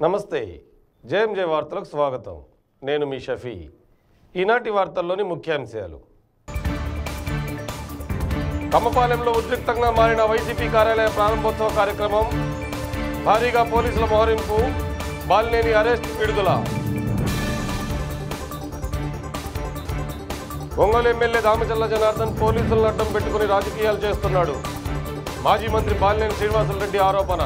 నమస్తే జేఎంజే వార్తలకు స్వాగతం నేను మీ షఫీ ఈనాటి వార్తల్లోని ముఖ్యాంశాలు కమ్మపాలెంలో ఉద్రిక్తంగా మారిన వైసీపీ కార్యాలయ ప్రారంభోత్సవ కార్యక్రమం భారీగా పోలీసుల మోహరింపు బాలినేని అరెస్ట్ విడుదల ఒంగోలు ఎమ్మెల్యే దామచల్ల జనార్దన్ పోలీసులను అడ్డం పెట్టుకుని రాజకీయాలు చేస్తున్నాడు మాజీ మంత్రి బాలినేని శ్రీనివాసులరెడ్డి ఆరోపణ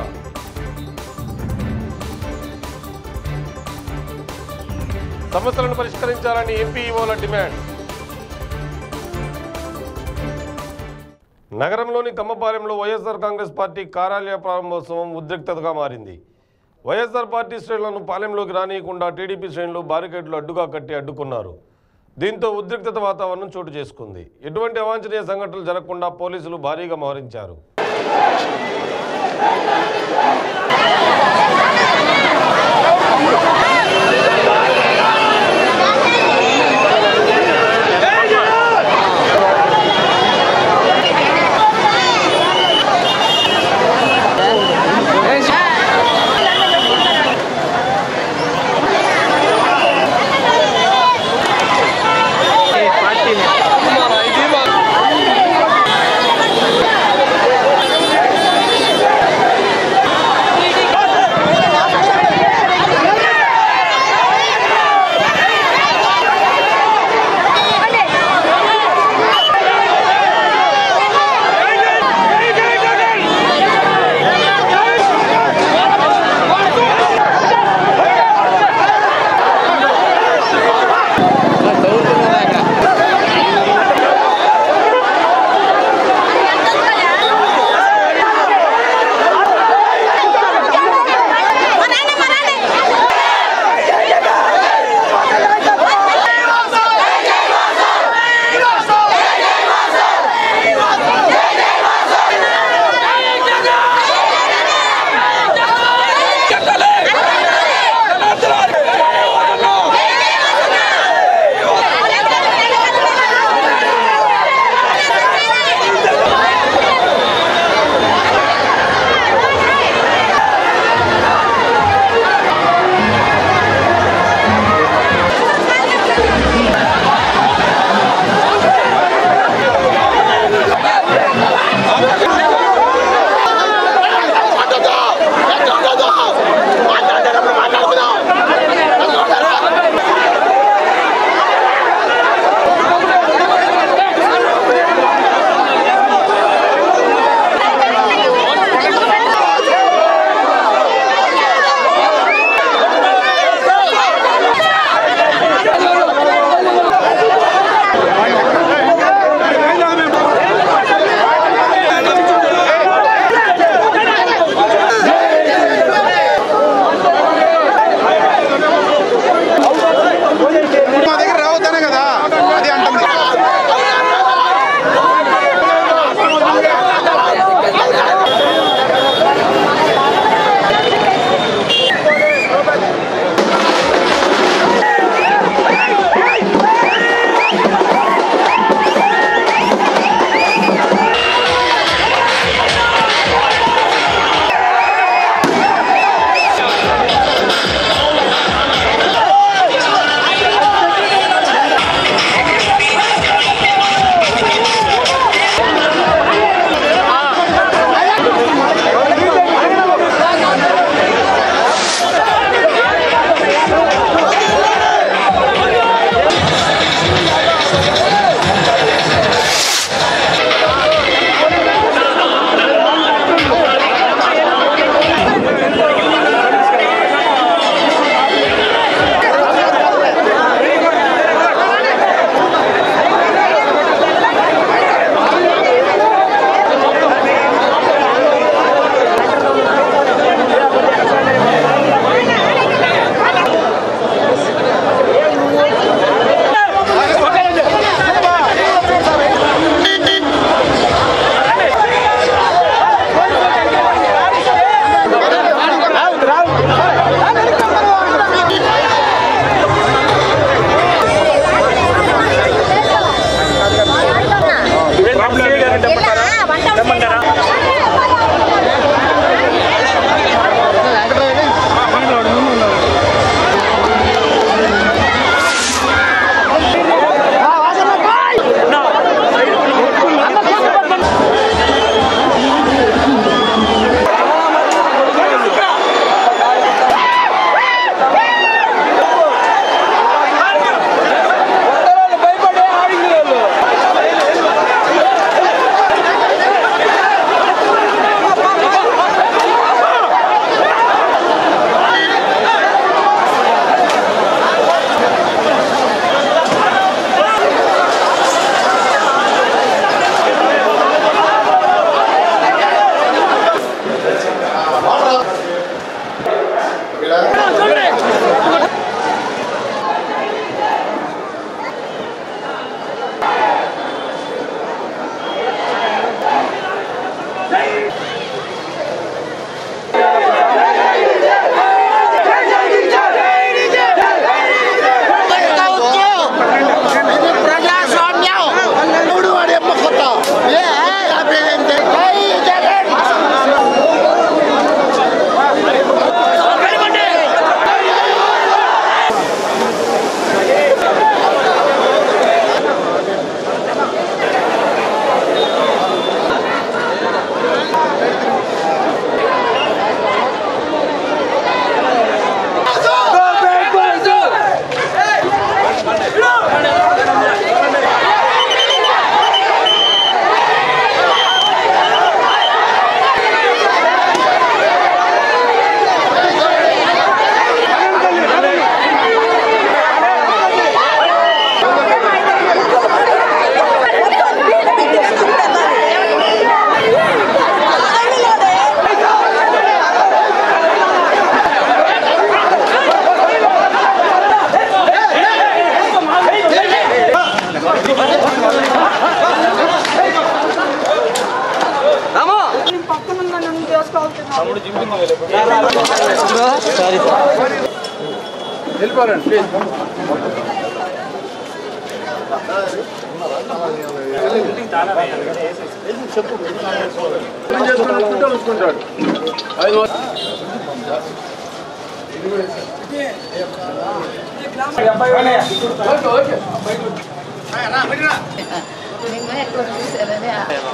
సమస్యలను పరిష్కరించాలని ఎంపీఈఓల డిమాండ్ నగరంలోని కమ్మపాలెంలో వైఎస్ఆర్ కాంగ్రెస్ పార్టీ కార్యాలయ ప్రారంభోత్సవం ఉద్రిక్తతగా మారింది వైఎస్ఆర్ పార్టీ శ్రేణులను పాలెంలోకి రానియకుండా టీడీపీ శ్రేణులు బారికేడ్లు అడ్డుగా కట్టి అడ్డుకున్నారు దీంతో ఉద్రిక్తత వాతావరణం చోటు చేసుకుంది ఎటువంటి అవాంఛనీయ సంఘటనలు జరగకుండా పోలీసులు భారీగా మోహరించారు పార్టీ నిన్న ఎక్కడ చూసారని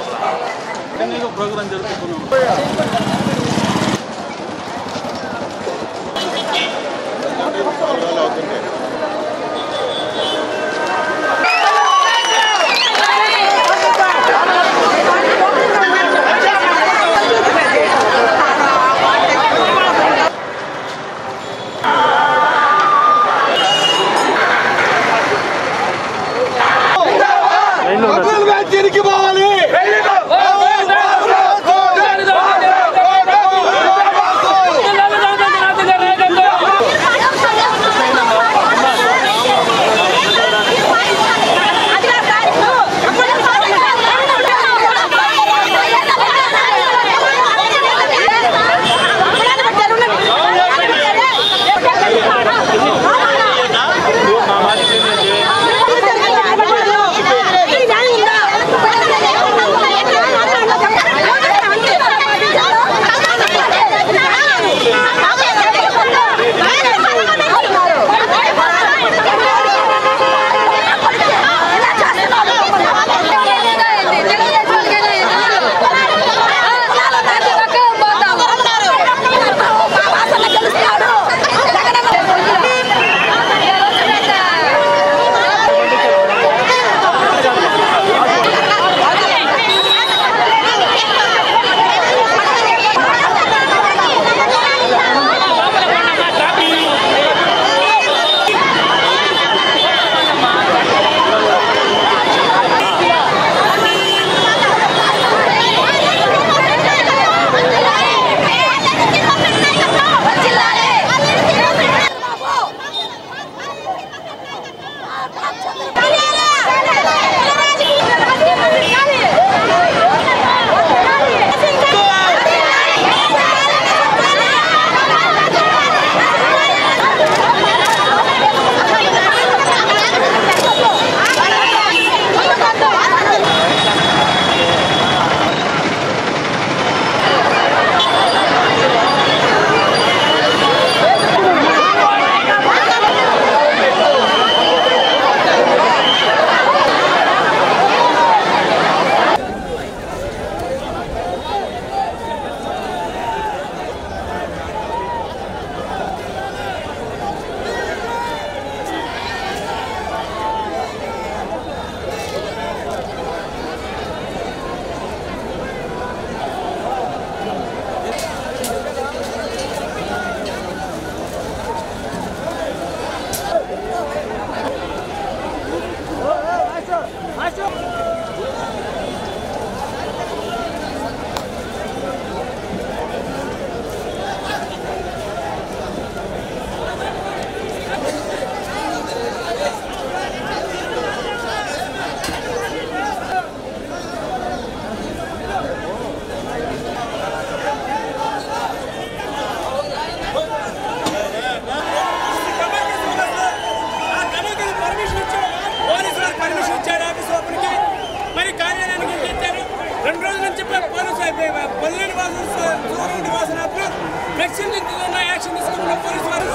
మరి కార్యాలయానికి ఎక్కించారు రెండు రోజుల నుంచి పోలీసు పల్లెని వాసన సూర్యుడి వాసన ఫ్లెక్సీ యాక్షన్ తీసుకున్న పోలీసు వారు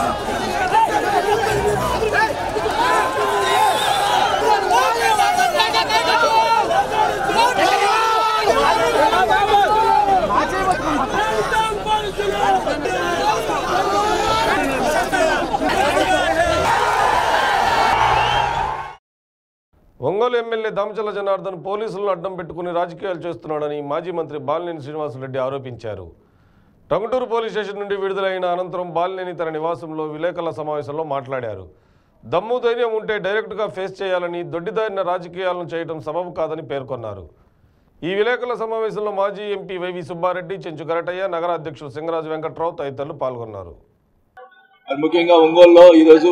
ఒంగోలు ఎమ్మెల్యే దామచల జనార్దన్ పోలీసులను అడ్డం పెట్టుకుని రాజకీయాలు చేస్తున్నాడని మాజీ మంత్రి బాలినేని శ్రీనివాసరెడ్డి ఆరోపించారు టంగుటూరు పోలీస్ స్టేషన్ నుండి విడుదలైన అనంతరం బాలినేని తన నివాసంలో విలేకరుల సమావేశంలో మాట్లాడారు దమ్ము ధైర్యం ఉంటే డైరెక్ట్గా ఫేస్ చేయాలని దొడ్డిదారిన రాజకీయాలను చేయడం సబబు కాదని పేర్కొన్నారు ఈ విలేకరుల సమావేశంలో మాజీ ఎంపీ వైవి సుబ్బారెడ్డి చెంచు గరటయ్య నగర అధ్యక్షుడు సింగరాజు వెంకట్రావు తదితరులు పాల్గొన్నారు మరి ముఖ్యంగా ఒంగోలులో ఈరోజు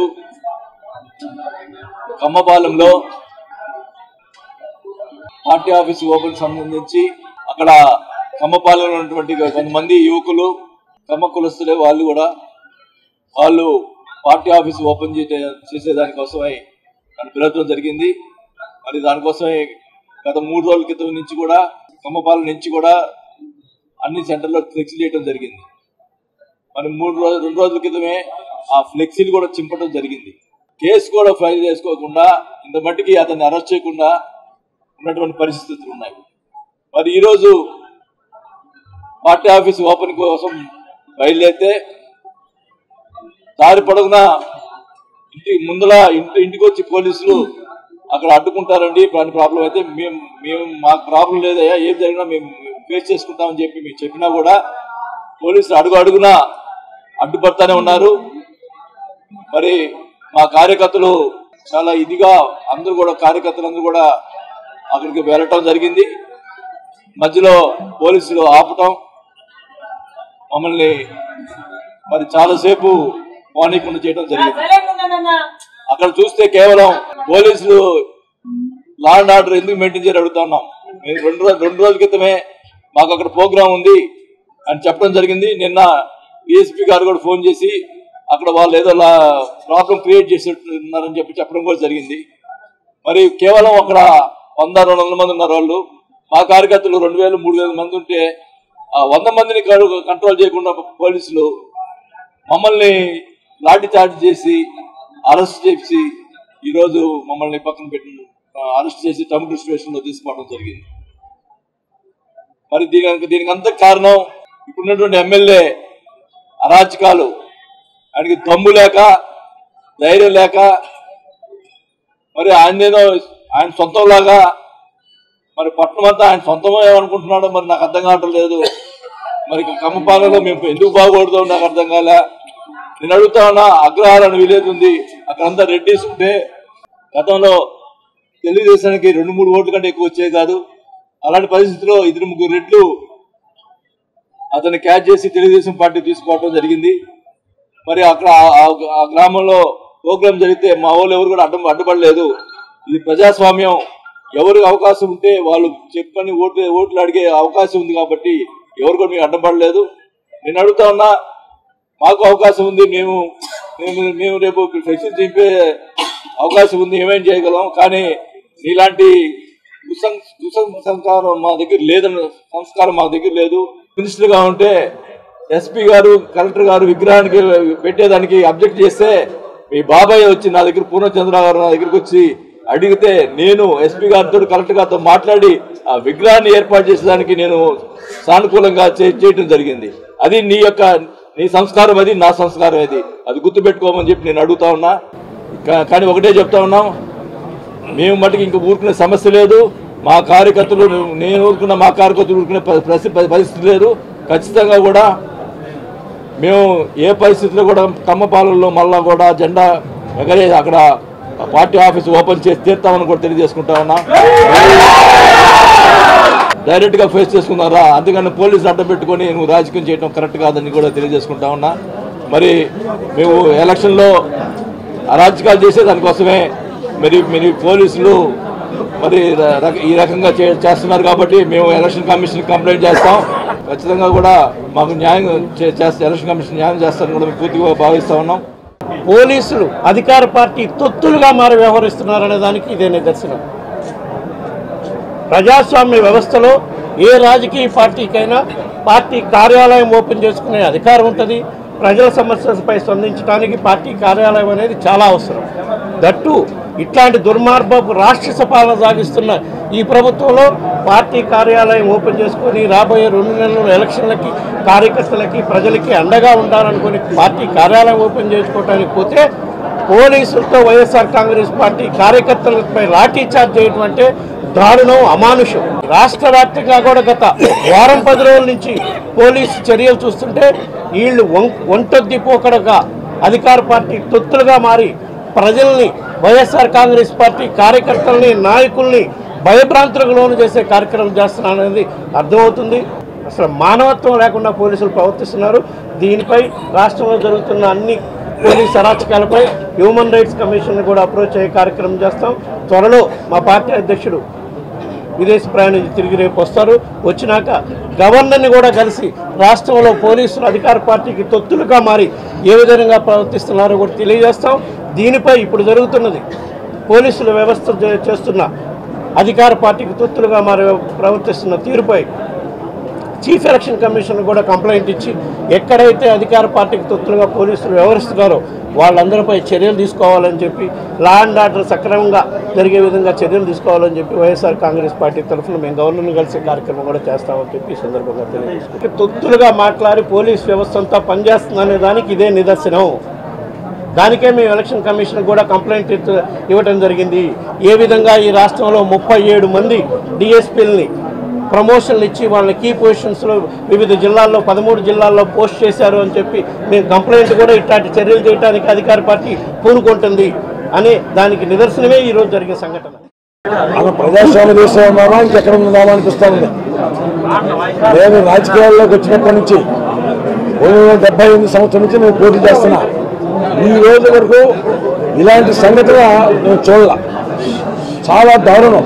కమ్మపాలెంలో పార్టీ ఆఫీస్ ఓపెన్ సంబంధించి అక్కడ కమ్మపాలెంలో ఉన్నటువంటి కొంతమంది యువకులు కమ్మ కులస్తులే వాళ్ళు కూడా వాళ్ళు పార్టీ ఆఫీస్ ఓపెన్ చేసే చేసే దానికోసమై నన్ను పిలవడం జరిగింది మరి దానికోసమే గత మూడు రోజుల క్రితం నుంచి కూడా కమ్మపాలెం నుంచి కూడా అన్ని సెంటర్లో ఫ్లెక్సీ చేయడం జరిగింది మరి మూడు రోజులు రెండు రోజుల క్రితమే ఆ ఫ్లెక్సీలు కూడా చింపడం జరిగింది కేసు కూడా ఫైల్ చేసుకోకుండా ఇంత మట్టికి అతన్ని అరెస్ట్ చేయకుండా ఉన్నటువంటి పరిస్థితులు ఉన్నాయి మరి ఈరోజు పార్టీ ఆఫీస్ ఓపెన్ కోసం బయలుదేరితే దారి పొడవునా ఇంటి ముందల ఇంటి ఇంటికి వచ్చి పోలీసులు అక్కడ అడ్డుకుంటారండి దాని ప్రాబ్లం అయితే మేము మేము మాకు ప్రాబ్లం లేదయ్యా ఏం జరిగినా మేము ఫేస్ చేసుకుంటామని చెప్పి మేము చెప్పినా కూడా పోలీసులు అడుగు అడుగునా అడ్డుపడతానే ఉన్నారు మరి మా కార్యకర్తలు చాలా ఇదిగా అందరూ కూడా కార్యకర్తలందరూ కూడా అక్కడికి వెళ్ళటం జరిగింది మధ్యలో పోలీసులు ఆపటం మమ్మల్ని మరి చాలాసేపు పోనీకుండా చేయడం జరిగింది అక్కడ చూస్తే కేవలం పోలీసులు లా అండ్ ఆర్డర్ ఎందుకు మెయింటైన్ చేయాలి అడుగుతా ఉన్నాం మేము రెండు రోజు రెండు రోజుల క్రితమే మాకు అక్కడ ప్రోగ్రామ్ ఉంది అని చెప్పడం జరిగింది నిన్న డిఎస్పీ గారు కూడా ఫోన్ చేసి అక్కడ వాళ్ళు ఏదో ప్రాబ్లం క్రియేట్ చేస్తున్నారని చెప్పి చెప్పడం కూడా జరిగింది మరి కేవలం అక్కడ వంద రెండు వందల మంది ఉన్నారు వాళ్ళు మా కార్యకర్తలు రెండు వేలు మూడు వేల మంది ఉంటే ఆ వంద మందిని కడు- కంట్రోల్ చేయకుండా పోలీసులు మమ్మల్ని లాఠీ చార్జ్ చేసి అరెస్ట్ చేసి ఈరోజు మమ్మల్ని పక్కన పెట్టి అరెస్ట్ చేసి తమిళ స్టేషన్ లో తీసుకోవడం జరిగింది మరి దీనికి దీనికి అంత కారణం ఇప్పుడున్నటువంటి ఎమ్మెల్యే అరాచకాలు ఆయనకి దమ్ము లేక ధైర్యం లేక మరి ఆయనేదో ఆయన సొంతంలాగా మరి పట్టణం అంతా ఆయన సొంతమే అనుకుంటున్నాడో మరి నాకు అర్థం కావటం లేదు మరి కమ్మపాలలో మేము ఎందుకు బాగూడదో నాకు అర్థం కాలే నేను అడుగుతా ఉన్నా అగ్రహారాన్ని విలేజ్ ఉంది అక్కడంతా రెడ్డిస్ ఉంటే గతంలో తెలుగుదేశానికి రెండు మూడు ఓట్ల కంటే ఎక్కువ వచ్చేది కాదు అలాంటి పరిస్థితిలో ఇద్దరు ముగ్గురు రెడ్లు అతన్ని క్యాచ్ చేసి తెలుగుదేశం పార్టీ తీసుకోవడం జరిగింది మరి అక్కడ ఆ- ఆ- ఆ గ్రామంలో ప్రోగ్రాం జరిగితే మా వాళ్ళు ఎవరు కూడా అడ్డం అడ్డుపడలేదు ఇది ప్రజాస్వామ్యం ఎవరికి అవకాశం ఉంటే వాళ్ళు చెప్పని ఓట్లు ఓట్లు అడిగే అవకాశం ఉంది కాబట్టి ఎవరు కూడా మీకు అడ్డం నేను అడుగుతా ఉన్నా మాకు అవకాశం ఉంది మేము మేము మేము రేపు ఫ్లెక్సీ దింపే అవకాశం ఉంది ఏమేం చేయగలం కానీ నీలాంటి కుసం కుసంస్కారం మా దగ్గర లేదన్న సంస్కారం మా దగ్గర లేదు మినిస్టర్ గా ఉంటే ఎస్పీ గారు కలెక్టర్ గారు విగ్రహానికి పెట్టేదానికి అబ్జెక్ట్ చేస్తే మీ బాబాయ్ వచ్చి నా దగ్గర పూర్ణచంద్ర గారు నా దగ్గరికి వచ్చి అడిగితే నేను ఎస్పీ గారితో కలెక్టర్ గారితో మాట్లాడి ఆ విగ్రహాన్ని ఏర్పాటు చేసేదానికి నేను సానుకూలంగా చే- చేయటం జరిగింది అది నీ యొక్క నీ సంస్కారం అది నా సంస్కారం అది అది గుర్తుపెట్టుకోమని చెప్పి నేను అడుగుతా ఉన్నా కా- కానీ ఒకటే చెప్తా ఉన్నాం మేము మటుకు ఇంక ఊరుకునే సమస్య లేదు మా కార్యకర్తలు నేను ఊరుకున్న మా కార్యకర్తలు ఊరుకునే ప- పరిస్థితి పరిస్థితి లేదు ఖచ్చితంగా కూడా మేము ఏ పరిస్థితిలో కూడా కమ్మపాలెంలో మళ్ళా కూడా జెండా ఎగరే అక్కడ పార్టీ ఆఫీస్ ఓపెన్ చేసి తీర్తామని కూడా తెలియజేసుకుంటా ఉన్నా డైరెక్ట్ గా ఫేస్ చేసుకున్నారా అందుకని పోలీసులు అడ్డం పెట్టుకొని నువ్వు రాజకీయం చేయడం కరెక్ట్ కాదని కూడా తెలియజేసుకుంటా ఉన్నా మరి మేము ఎలక్షన్లో అరాజకాలు చేసే దానికోసమే మరి మరి పోలీసులు మరి ర- రక- ఈ రకంగా చే- చేస్తున్నారు కాబట్టి మేము ఎలక్షన్ కమిషన్ కంప్లైంట్ చేస్తాం ఖచ్చితంగా కూడా మాకు న్యాయం చే- చేస్తే ఎలక్షన్ కమిషన్ న్యాయం చేస్తారని కూడా మేము పూర్తిగా భావిస్తా ఉన్నాం పోలీసులు అధికార పార్టీ తొత్తులుగా మారి వ్యవహరిస్తున్నారనే దానికి ఇదే నిదర్శనం ప్రజాస్వామ్య వ్యవస్థలో ఏ రాజకీయ పార్టీకైనా పార్టీ కార్యాలయం ఓపెన్ చేసుకునే అధికారం ఉంటుంది ప్రజల సమస్యలపై స్పందించడానికి పార్టీ కార్యాలయం అనేది చాలా అవసరం దట్టు ఇట్లాంటి దుర్మార్గపు రాక్షస పాలన సాగిస్తున్న ఈ ప్రభుత్వంలో పార్టీ కార్యాలయం ఓపెన్ చేసుకొని రాబోయే రెండు నెలల ఎలక్షన్లకి కార్యకర్తలకి ప్రజలకి అండగా ఉండాలనుకుని పార్టీ కార్యాలయం ఓపెన్ చేసుకోవడానికి పోతే పోలీసులతో వైఎస్ఆర్ కాంగ్రెస్ పార్టీ కార్యకర్తలపై లాఠీ చార్జ్ చేయడం అంటే దారుణం అమానుషం రాష్ట్ర వ్యాప్తంగా కూడా గత వారం పది రోజుల నుంచి పోలీసు చర్యలు చూస్తుంటే వీళ్ళు వం- ఒంటొద్ది పోకడగా అధికార పార్టీ తొత్తులుగా మారి ప్రజల్ని వైఎస్ఆర్ కాంగ్రెస్ పార్టీ కార్యకర్తల్ని నాయకుల్ని భయభ్రాంతులకు లోను చేసే కార్యక్రమం చేస్తున్నారనేది అర్థమవుతుంది అసలు మానవత్వం లేకుండా పోలీసులు ప్రవర్తిస్తున్నారు దీనిపై రాష్ట్రంలో జరుగుతున్న అన్ని పోలీస్ అరాచకాలపై హ్యూమన్ రైట్స్ కమిషన్ కూడా అప్రోచ్ అయ్యే కార్యక్రమం చేస్తాం త్వరలో మా పార్టీ అధ్యక్షుడు విదేశీ ప్రయాణించి తిరిగి రేపు వస్తారు వచ్చినాక గవర్నర్ని కూడా కలిసి రాష్ట్రంలో పోలీసులు అధికార పార్టీకి తొత్తులుగా మారి ఏ విధంగా ప్రవర్తిస్తున్నారో కూడా తెలియజేస్తాం దీనిపై ఇప్పుడు జరుగుతున్నది పోలీసుల వ్యవస్థ చే- చేస్తున్న అధికార పార్టీకి తొత్తులుగా మారి ప్రవర్తిస్తున్న తీరుపై చీఫ్ ఎలక్షన్ కమిషన్ కూడా కంప్లైంట్ ఇచ్చి ఎక్కడైతే అధికార పార్టీకి తొత్తులుగా పోలీసులు వ్యవహరిస్తున్నారో వాళ్ళందరిపై చర్యలు తీసుకోవాలని చెప్పి లా అండ్ ఆర్డర్ సక్రమంగా జరిగే విధంగా చర్యలు తీసుకోవాలని చెప్పి వైఎస్ఆర్ కాంగ్రెస్ పార్టీ తరఫున మేము గవర్నర్ని కలిసే కార్యక్రమం కూడా చేస్తామని చెప్పి ఈ సందర్భంగా తెలియజేసుకుంటాం తొత్తులుగా మాట్లాడి పోలీస్ వ్యవస్థ అంతా పనిచేస్తుందనే దానికి ఇదే నిదర్శనం దానికే మేము ఎలక్షన్ కమిషన్ కూడా కంప్లైంట్ ఇచ్చ- ఇవ్వటం జరిగింది ఏ విధంగా ఈ రాష్ట్రంలో ముప్పై ఏడు మంది డిఎస్పీలని ప్రమోషన్లు ఇచ్చి వాళ్ళని కీ పొజిషన్స్లో వివిధ జిల్లాల్లో పదమూడు జిల్లాల్లో పోస్ట్ చేశారు అని చెప్పి మేము కంప్లైంట్ కూడా ఇట్లాంటి చర్యలు చేయడానికి అధికార పార్టీ పూనుకుంటుంది అని దానికి నిదర్శనమే ఈరోజు జరిగే సంఘటన మన ప్రజాస్వామ్య దేశంలో ఉన్నామా ఇంకెక్కడ ఉన్నామా అనిపిస్తా ఉంది నేను రాజకీయాల్లోకి వచ్చినప్పటి నుంచి రెండు వేల డెబ్బై ఎనిమిది సంవత్సరం నుంచి నేను పోటీ చేస్తున్నా ఈ రోజు వరకు ఇలాంటి సంఘటన నేను చూడాల చాలా దారుణం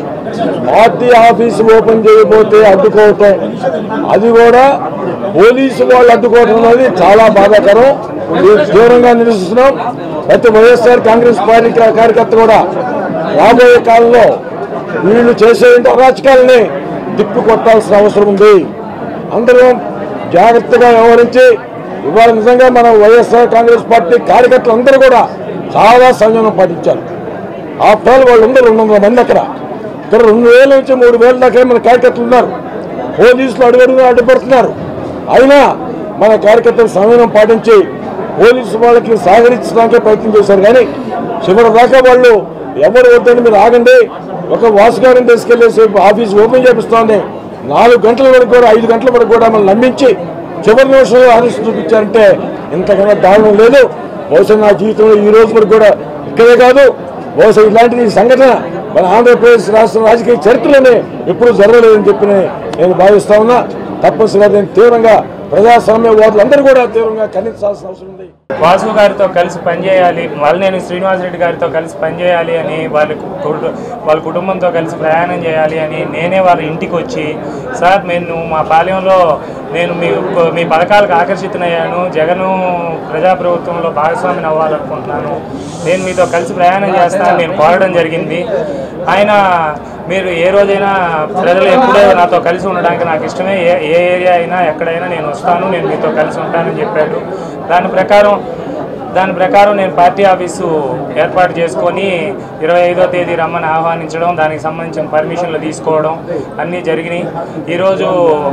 పార్టీ ఆఫీసు ఓపెన్ చేయబోతే అడ్డుకోవటం అది కూడా పోలీసు వాళ్ళు అడ్డుకోవటం అనేది చాలా బాధాకరం ఇది తీవ్రంగా నిరసిస్తున్నాం ప్రతి వైఎస్ఆర్ కాంగ్రెస్ పార్టీ కా- కార్యకర్త కూడా రాబోయే కాలంలో వీళ్ళు చేసే అరాచకాలని తిప్పి కొట్టాల్సిన అవసరం ఉంది అందరం జాగ్రత్తగా వ్యవహరించి ఇవాళ నిజంగా మన వైఎస్ఆర్ కాంగ్రెస్ పార్టీ కార్యకర్తలు అందరూ కూడా చాలా సంయమనం పాటించారు ఆఫ్టర్ ఆల్ వాళ్ళందరూ రెండు వందల మంది అక్కడ ఇక్కడ రెండు వేల నుంచి మూడు వేల దాకా మన కార్యకర్తలు ఉన్నారు పోలీసులు అడుగడుగునా అడ్డుపడుతున్నారు అయినా మన కార్యకర్తలు సమయం పాటించి పోలీసు వాళ్ళకి సహకరించడానికి ప్రయత్నం చేశారు కానీ చివరి దాకా వాళ్ళు ఎవరు వద్దని మీరు ఆగండి ఒక వాసుగారిని తీసుకెళ్లేసి ఆఫీస్ ఓపెన్ చేపిస్తోంది నాలుగు గంటల వరకు కూడా ఐదు గంటల వరకు కూడా మనం నమ్మించి చివరి నిమిషంలో అరెస్ట్ చూపించారంటే ఇంతకన్నా దారుణం లేదు బహుశా నా జీవితంలో ఈ రోజు వరకు కూడా ఇక్కడే కాదు బహుశా ఇలాంటి సంఘటన మన ఆంధ్రప్రదేశ్ రాష్ట్ర రాజకీయ చరిత్రలోనే ఎప్పుడూ జరగలేదని చెప్పి నేను భావిస్తా ఉన్నా తప్పనిసరిగా నేను తీవ్రంగా ప్రజాస్వామ్యవాదులందరూ కూడా తీవ్రంగా ఖండించాల్సిన అవసరం ఉంది వాసు గారితో కలిసి పనిచేయాలి మల్లినేని శ్రీనివాసరెడ్డి గారితో కలిసి పనిచేయాలి అని వాళ్ళ కుటు- వాళ్ళ కుటుంబంతో కలిసి ప్రయాణం చేయాలి అని నేనే వాళ్ళ ఇంటికి వచ్చి సార్ నేను మా పాలెంలో నేను మీ మీ పథకాలకు ఆకర్షితునయ్యాను జగను ప్రజాప్రభుత్వంలో భాగస్వామిని అవ్వాలనుకుంటున్నాను నేను మీతో కలిసి ప్రయాణం చేస్తానని నేను కోరడం జరిగింది ఆయన మీరు ఏ రోజైనా ప్రజలు ఎప్పుడూ నాతో కలిసి ఉండడానికి నాకు ఇష్టమే ఏ ఏ ఏరియా అయినా ఎక్కడైనా నేను వస్తాను నేను మీతో కలిసి ఉంటానని చెప్పాడు దాని ప్రకారం దాని ప్రకారం నేను పార్టీ ఆఫీసు ఏర్పాటు చేసుకొని ఇరవై ఐదో తేదీ రమ్మని ఆహ్వానించడం దానికి సంబంధించిన పర్మిషన్లు తీసుకోవడం అన్నీ జరిగినాయి ఈరోజు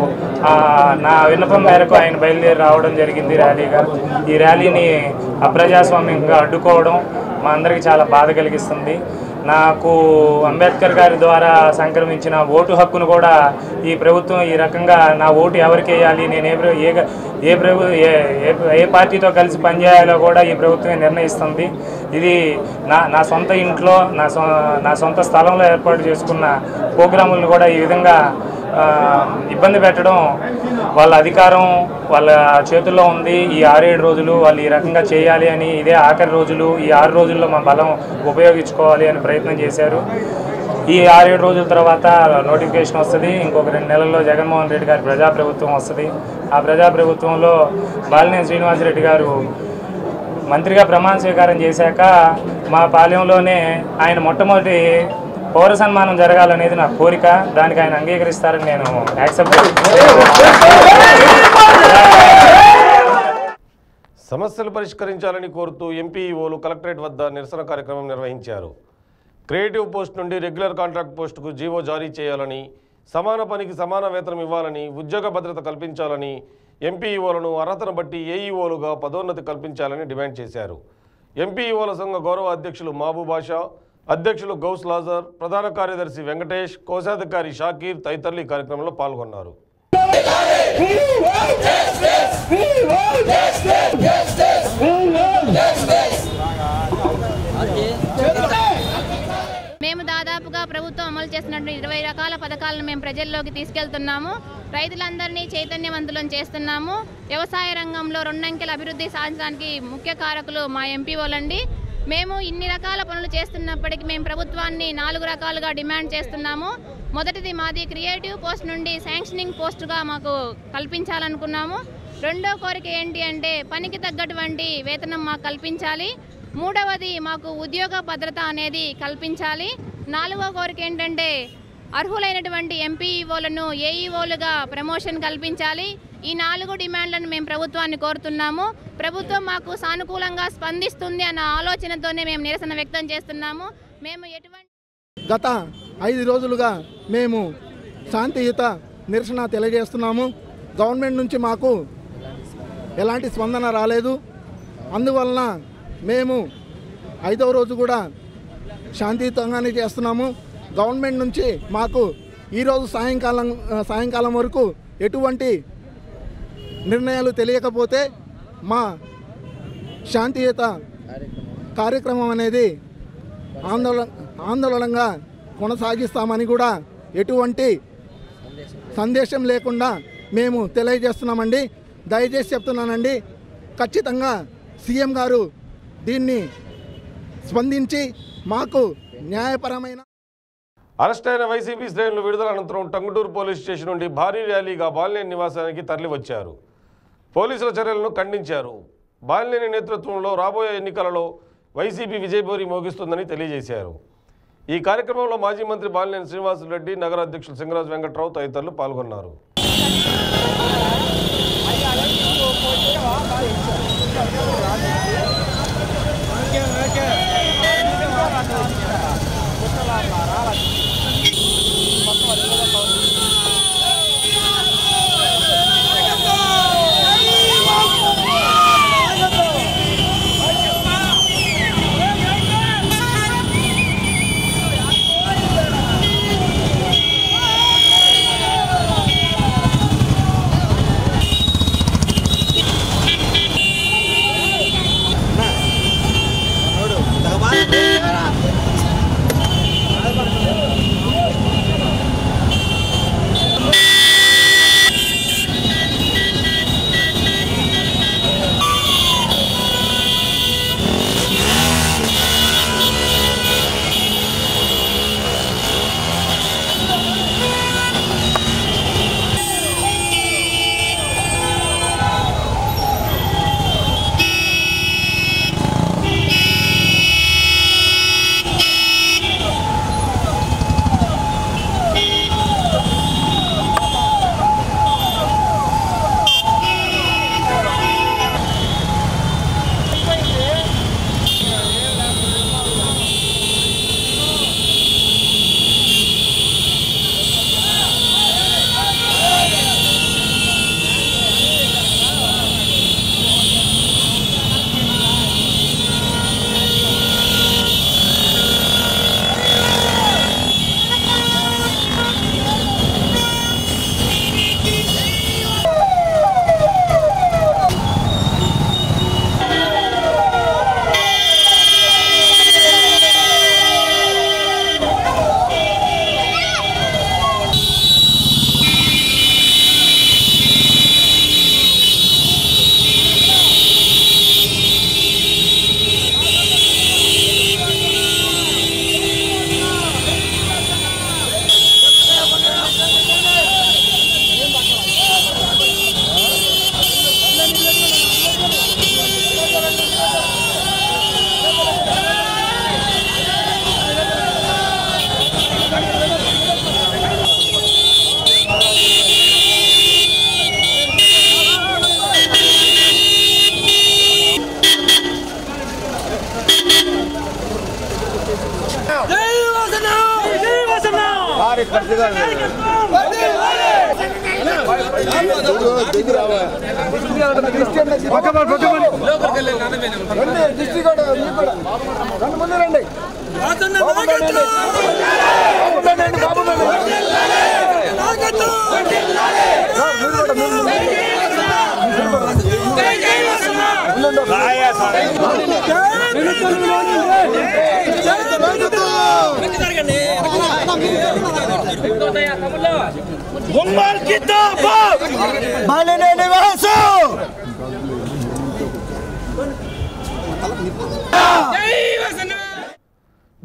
ఆ, నా విన్నపం మేరకు ఆయన బయలుదేరి రావడం జరిగింది ర్యాలీగా ఈ ర్యాలీని అప్రజాస్వామ్యంగా అడ్డుకోవడం మా అందరికీ చాలా బాధ కలిగిస్తుంది నాకు అంబేద్కర్ గారి ద్వారా సంక్రమించిన ఓటు హక్కును కూడా ఈ ప్రభుత్వం ఈ రకంగా నా ఓటు ఎవరికి వేయాలి నేను ఏ ప్ర- ఏ గ- ఏ ప్రభు ఏ ఏ- ఏ పార్టీతో కలిసి పనిచేయాలో కూడా ఈ ప్రభుత్వమే నిర్ణయిస్తుంది ఇది నా నా సొంత ఇంట్లో నా సొ నా సొంత స్థలంలో ఏర్పాటు చేసుకున్న ప్రోగ్రాములను కూడా ఈ విధంగా ఆ, ఇబ్బంది పెట్టడం వాళ్ళ అధికారం వాళ్ళ చేతుల్లో ఉంది ఈ ఆరేడు రోజులు వాళ్ళు ఈ రకంగా చేయాలి అని ఇదే ఆఖరి రోజులు ఈ ఆరు రోజుల్లో మా బలం ఉపయోగించుకోవాలి అని ప్రయత్నం చేశారు ఈ ఆరేడు రోజుల తర్వాత నోటిఫికేషన్ వస్తుంది ఇంకొక రెండు నెలల్లో జగన్మోహన్ రెడ్డి గారి ప్రజాప్రభుత్వం వస్తుంది ఆ ప్రజాప్రభుత్వంలో బాలినేని శ్రీనివాసరెడ్డి గారు మంత్రిగా ప్రమాణ స్వీకారం చేశాక మా పాలెంలోనే ఆయన మొట్టమొదటి పౌర సన్మానం జరగాలనేది నా కోరిక దానికి ఆయన అంగీకరిస్తారని నేను యాక్సెప్ట్ సమస్యలు పరిష్కరించాలని కోరుతూ ఎంపీఈఓలు కలెక్టరేట్ వద్ద నిరసన కార్యక్రమం నిర్వహించారు క్రియేటివ్ పోస్ట్ నుండి రెగ్యులర్ కాంట్రాక్ట్ పోస్టుకు జీవో జారీ చేయాలని సమాన పనికి సమాన వేతనం ఇవ్వాలని ఉద్యోగ భద్రత కల్పించాలని ఎంపీఈఓలను అర్హతను బట్టి ఏఈఓలుగా పదోన్నతి కల్పించాలని డిమాండ్ చేశారు ఎంపీఈఓల సంఘ గౌరవ అధ్యక్షులు మహబూబ్ బాషా అధ్యక్షులు గౌస్ లాజర్ ప్రధాన కార్యదర్శి వెంకటేష్ కోశాధికారి షాకీర్ తదితరులు ఈ కార్యక్రమంలో పాల్గొన్నారు మేము దాదాపుగా ప్రభుత్వం అమలు చేస్తున్నటువంటి ఇరవై రకాల పథకాలను మేము ప్రజల్లోకి తీసుకెళ్తున్నాము రైతులందరినీ చైతన్యవంతులను చేస్తున్నాము వ్యవసాయ రంగంలో రెండంకెల అభివృద్ధి సాధించడానికి ముఖ్య కారకులు మా ఎంపీఓలండి మేము ఇన్ని రకాల పనులు చేస్తున్నప్పటికీ మేము ప్రభుత్వాన్ని నాలుగు రకాలుగా డిమాండ్ చేస్తున్నాము మొదటిది మాది క్రియేటివ్ పోస్ట్ నుండి శాంక్షనింగ్ పోస్టుగా మాకు కల్పించాలనుకున్నాము రెండో కోరిక ఏంటి అంటే పనికి తగ్గటువంటి వేతనం మాకు కల్పించాలి మూడవది మాకు ఉద్యోగ భద్రత అనేది కల్పించాలి నాలుగో కోరిక ఏంటంటే అర్హులైనటువంటి ఎంపీఈఓలను ఏఈఓలుగా ప్రమోషన్ కల్పించాలి ఈ నాలుగు డిమాండ్లను మేము ప్రభుత్వాన్ని కోరుతున్నాము ప్రభుత్వం మాకు సానుకూలంగా స్పందిస్తుంది అన్న ఆలోచనతోనే మేము నిరసన వ్యక్తం చేస్తున్నాము మేము ఎటువంటి గత ఐదు రోజులుగా మేము శాంతియుత నిరసన తెలియజేస్తున్నాము గవర్నమెంట్ నుంచి మాకు ఎలాంటి స్పందన రాలేదు అందువలన మేము ఐదవ రోజు కూడా శాంతియుతంగానే చేస్తున్నాము గవర్నమెంట్ నుంచి మాకు ఈరోజు సాయంకాలం సాయంకాలం వరకు ఎటువంటి నిర్ణయాలు తెలియకపోతే మా శాంతియుత కార్యక్రమం అనేది ఆందోళన ఆందోళనగా కొనసాగిస్తామని కూడా ఎటువంటి సందేశం లేకుండా మేము తెలియజేస్తున్నామండి దయచేసి చెప్తున్నానండి ఖచ్చితంగా సీఎం గారు దీన్ని స్పందించి మాకు న్యాయపరమైన అరెస్ట్ అయిన వైసీపీ శ్రేణులు విడుదల అనంతరం టంగుటూరు పోలీస్ స్టేషన్ నుండి భారీ ర్యాలీగా బాలినేని నివాసానికి తరలివచ్చారు పోలీసుల చర్యలను ఖండించారు బాలినేని నేతృత్వంలో రాబోయే ఎన్నికలలో వైసీపీ విజయభూరి మోగిస్తుందని తెలియజేశారు ఈ కార్యక్రమంలో మాజీ మంత్రి బాలినేని శ్రీనివాసరెడ్డి నగర అధ్యక్షులు సింగరాజు వెంకట్రావు తదితరులు పాల్గొన్నారు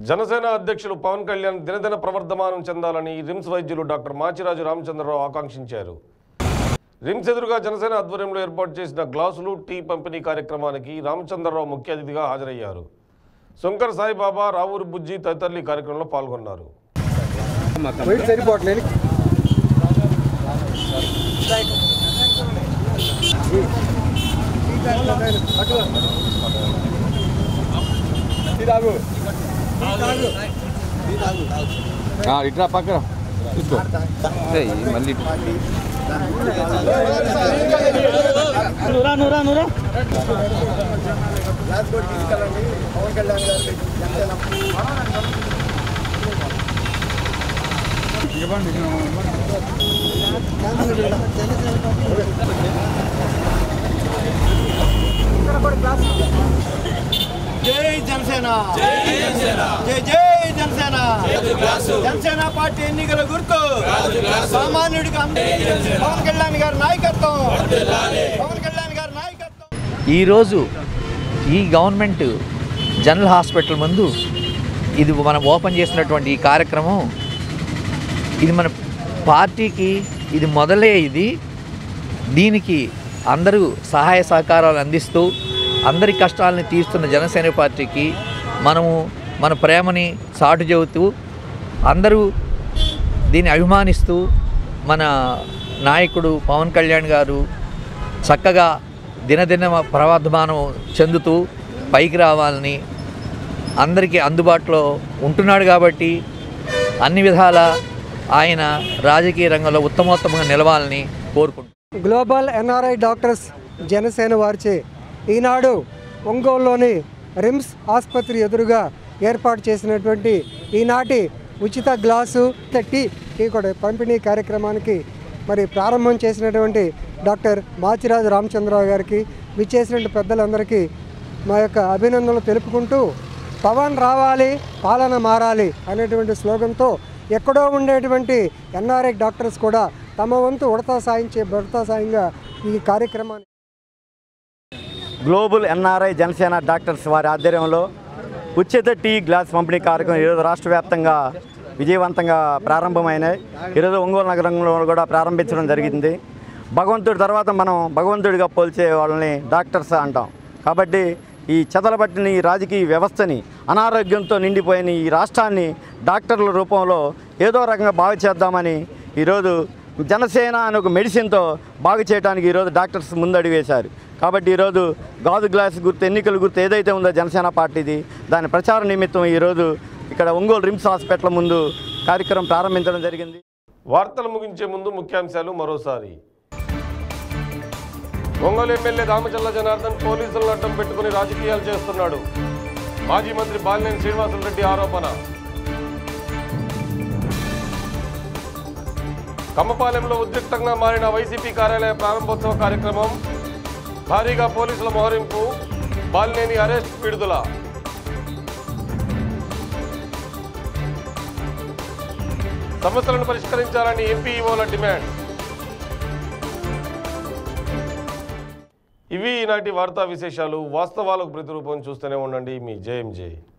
జనసేన అధ్యక్షులు పవన్ కళ్యాణ్ దినదిన ప్రవర్ధమానం చెందాలని రిమ్స్ వైద్యులు డాక్టర్ మాచిరాజు రామచంద్రరావు ఆకాంక్షించారు రిమ్స్ ఎదురుగా జనసేన ఆధ్వర్యంలో ఏర్పాటు చేసిన గ్లాసులు టీ పంపిణీ కార్యక్రమానికి రామచంద్రరావు ముఖ్య అతిథిగా హాజరయ్యారు శంకర్ సాయిబాబా రావూరు బుజ్జి తదితరులు ఈ కార్యక్రమంలో పాల్గొన్నారు సరిపోవట్లేదు ఇట్లా పక్కన తీసుకో మళ్ళీ నూరా నూరా నూరా జై జనసేన జై జై జనసేన జనసేన పార్టీ ఎన్నికల గుర్తు సామాన్యుడికి అందరికీ పవన్ కళ్యాణ్ గారి నాయకత్వం పవన్ కళ్యాణ్ గారి నాయకత్వం ఈరోజు ఈ గవర్నమెంట్ జనరల్ హాస్పిటల్ ముందు ఇది మనం ఓపెన్ చేసినటువంటి ఈ కార్యక్రమం ఇది మన పార్టీకి ఇది మొదలే ఇది దీనికి అందరూ సహాయ సహకారాలు అందిస్తూ అందరి కష్టాలని తీరుస్తున్న జనసేన పార్టీకి మనము మన ప్రేమని సాటు చెబుతూ అందరూ దీన్ని అభిమానిస్తూ మన నాయకుడు పవన్ కళ్యాణ్ గారు చక్కగా దినదిన ప్రవర్ధమానం చెందుతూ పైకి రావాలని అందరికీ అందుబాటులో ఉంటున్నాడు కాబట్టి అన్ని విధాల ఆయన రాజకీయ రంగంలో ఉత్తమోత్తమంగా నిలవాలని కోరుకుంటున్నాను గ్లోబల్ ఎన్ఆర్ఐ డాక్టర్స్ జనసేన వారిచే ఈనాడు ఒంగోలులోని రిమ్స్ ఆసుపత్రి ఎదురుగా ఏర్పాటు చేసినటువంటి ఈనాటి ఉచిత గ్లాసు టీ టీ కూడా పంపిణీ కార్యక్రమానికి మరి ప్రారంభం చేసినటువంటి డాక్టర్ మాచిరాజు రామచంద్రరావు గారికి విచ్చేసినటువంటి పెద్దలందరికీ మా యొక్క అభినందనలు తెలుపుకుంటూ పవన్ రావాలి పాలన మారాలి అనేటువంటి స్లోగన్తో ఎక్కడో ఉండేటువంటి ఎన్ఆర్ఐ డాక్టర్స్ కూడా తమ వంతు ఉడతా సాయం చే ఉడతా సాయంగా ఈ కార్యక్రమాన్ని గ్లోబల్ ఎన్ఆర్ఐ జనసేన డాక్టర్స్ వారి ఆధ్వర్యంలో ఉచిత టీ గ్లాస్ పంపిణీ కార్యక్రమం ఈరోజు రాష్ట్ర వ్యాప్తంగా విజయవంతంగా ప్రారంభమైనాయి ఈరోజు ఒంగోలు నగరంలో కూడా ప్రారంభించడం జరిగింది భగవంతుడి తర్వాత మనం భగవంతుడిగా పోల్చే వాళ్ళని డాక్టర్స్ అంటాం కాబట్టి ఈ చెదలబట్టిన ఈ రాజకీయ వ్యవస్థని అనారోగ్యంతో నిండిపోయిన ఈ రాష్ట్రాన్ని డాక్టర్ల రూపంలో ఏదో రకంగా బాగు చేద్దామని ఈరోజు జనసేన అనే ఒక మెడిసిన్తో బాగు చేయడానికి ఈరోజు డాక్టర్స్ ముందడుగు వేశారు కాబట్టి ఈరోజు గాజు గ్లాస్ గుర్తు ఎన్నికల గుర్తు ఏదైతే ఉందో జనసేన పార్టీది దాని ప్రచార నిమిత్తం ఈరోజు ఇక్కడ ఒంగోలు రిమ్స్ హాస్పిటల్ ముందు కార్యక్రమం ప్రారంభించడం జరిగింది వార్తలు ముగించే ముందు ముఖ్యాంశాలు మరోసారి ఒంగోలు ఎమ్మెల్యే రామచల్ల జనార్దన్ పోలీసులను అడ్డం పెట్టుకుని రాజకీయాలు చేస్తున్నాడు మాజీ మంత్రి బాలినేని శ్రీనివాసులరెడ్డి ఆరోపణ కమ్మపాలెంలో ఉద్రిక్తంగా మారిన వైసీపీ కార్యాలయ ప్రారంభోత్సవ కార్యక్రమం భారీగా పోలీసుల మోహరింపు బాలినేని అరెస్ట్ విడుదల సమస్యలను పరిష్కరించాలని ఎంపీఈఓల డిమాండ్ ఇవి ఈనాటి వార్తా విశేషాలు వాస్తవాలకు ప్రతిరూపం చూస్తూనే ఉండండి మీ జేఎంజే